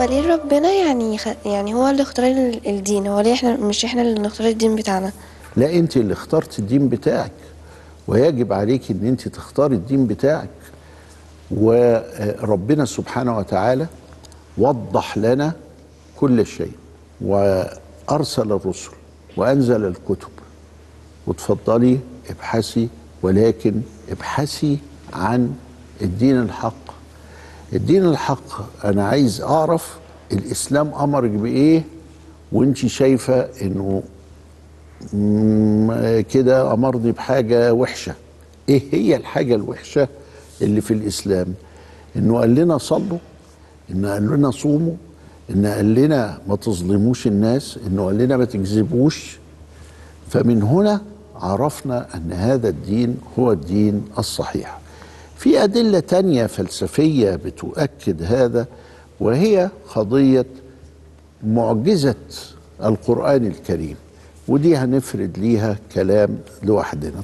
ليه ربنا يعني خ... يعني هو اللي اختار ال- الدين هو ليه احنا مش احنا اللي نختار الدين بتاعنا لا انت اللي اخترت الدين بتاعك ويجب عليك ان انت تختاري الدين بتاعك وربنا سبحانه وتعالى وضح لنا كل شيء وارسل الرسل وانزل الكتب وتفضلي ابحثي ولكن ابحثي عن الدين الحق الدين الحق انا عايز اعرف الاسلام امرك بايه وانت شايفه انه مم، كده امرني بحاجه وحشه ايه هي الحاجه الوحشه اللي في الاسلام انه قال لنا صلوا انه قال لنا صوموا انه قال لنا ما تظلموش الناس انه قال لنا ما تكذبوش فمن هنا عرفنا ان هذا الدين هو الدين الصحيح في ادله تانية فلسفيه بتؤكد هذا وهي قضيه معجزه القران الكريم ودي هنفرد ليها كلام لوحدنا